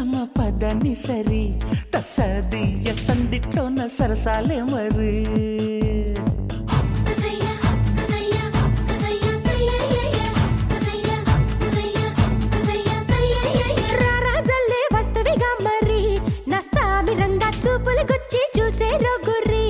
గమ పదని సరి తసదియ సందిట్లోన సరసాలే మరి కసయ్య కసయ్య కసయ్య సయ్యయ్య కసయ్య కసయ్య కసయ్య సయ్యయ్య రారా జల్లే వస్తవిగా మరి నా సామి రంగా చూపులు గుచ్చి చూసే రొగురి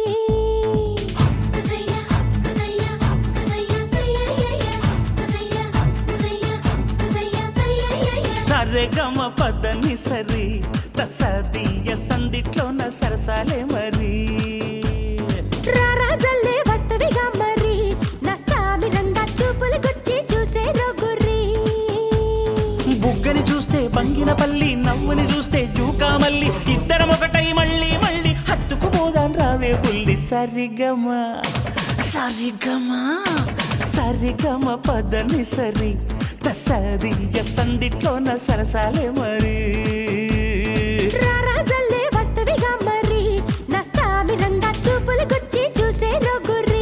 కసయ్య కసయ్య కసయ్య సయ్యయ్య కసయ్య కసయ్య కసయ్య సయ్యయ్య సరే గమ పదని సరి తసదియ సందిట్లోన సరసాలే మరి రారా జల్లే వస్తవిగా మరి నా సామి రంగా చూపులు గుచ్చి చూసే రొగురి బుగ్గని చూస్తే బంగిన పల్లి నవ్వుని చూస్తే జూకా మల్లి ఇద్దరం ఒకటై మళ్ళీ మళ్ళీ హత్తుకుపోదాం రావే బుల్లి సరిగమ సరిగమ సరిగమ పదని సరి తసదియ సందిట్లోన సరసాలే మరి రారా జల్లే వస్తవిగా మరి నా సామి రంగా చూపులు గుచ్చి చూసే రొగురి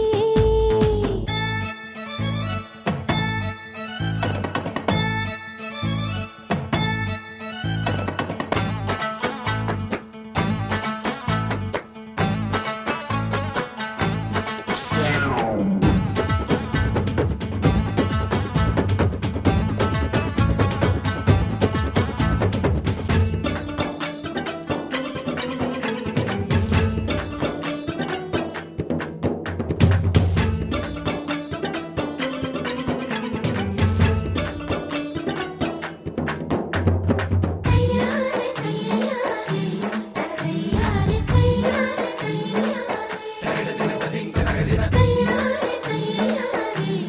కయ్యారే కయ్యారే కయ్యారే కయ్యారే కయ్యారే కయ్యారే కయ్యారే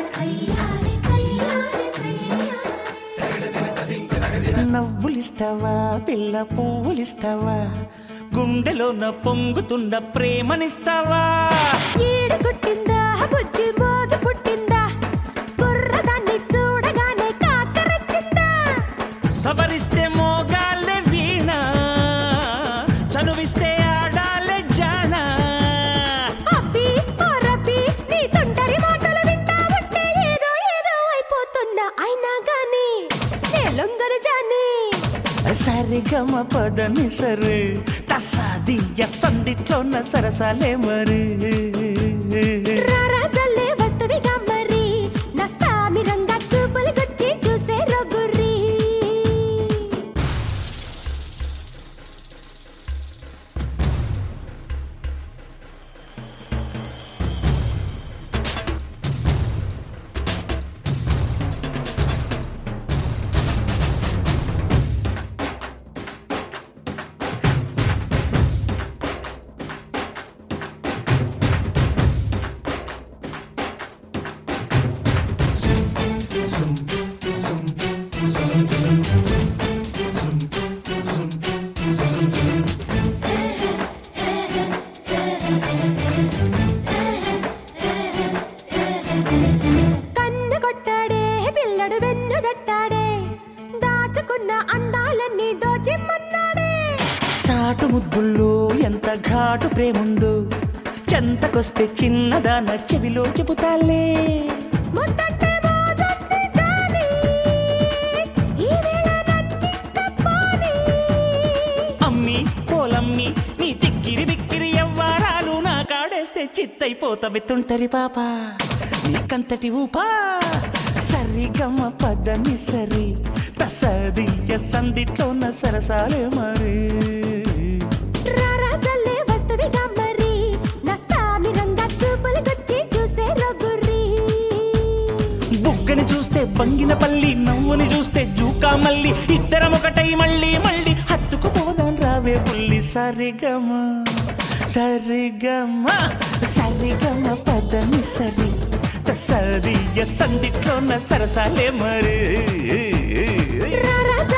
కయ్యారే నవ్వులిస్తావా పిల్ల పువ్వులిస్తావా గుండెలోన పొంగుతున్న ప్రేమనిస్తావా ఈడు కొట్టిందా బుజ్జి మోజు పుట్టిందా బుర్రదాన్ని చూడగానే కాకరచ్చిందా సవరిస్తే మోగాలే వీణ చనువిస్తే ఆడాలే జాణ అబ్బి ఓ రబ్బి నీ తొంటరి మాటలు వింటా ఉంటే ఏదో ఏదో అయిపోతున్నా అయినా గాని నే లొంగను జాని సరిగమ పదని సరే తసాదియ సందిట్లోన సరసాలే మరి రారా జల్లే వస్తవిగా మరి నా సామి రంగా చూపులు గుచ్చి చూసే రొగురి కన్ను కొట్టాడే పిల్లడు వెన్ను దట్టాడే దాచుకున్న అందాలన్నీ దోచిమ్మన్నాడే సాటు ముద్దుల్లో ఎంత ఘాటు ప్రేముందో చెంతకొస్తే చిన్నదాన చెవిలో చెబుతాలే ముద్దంటే మోజొద్దు కానీ, ఈ వేళ నన్నింక పోనీ. అమ్మి పోలమ్మి నీ తిక్కిరి బిక్కిరి ఎవ్వారాలు నా కాడేస్తే చిత్తైపోతవి తుంటరి పాప నీకంతటి ఊపా సరిగమ పదని సరి తసదియ సందిట్లోన సరసాలే మరి రారా జల్లే వస్తవిగా మరి, నా సామి రంగా చూపులు గుచ్చి చూసే రొగురి. బుగ్గని చూస్తే బంగిన పల్లి నవ్వుని చూస్తే జూకా మల్లి ఇద్దరం ఒకటై మళ్ళీ మళ్ళీ హత్తుకుపోదాం రావే పుల్లి సరిగమ సరిగమ సరిగమ పదని సరి సరియ సందిట్లోన సరసాలే మరి రారా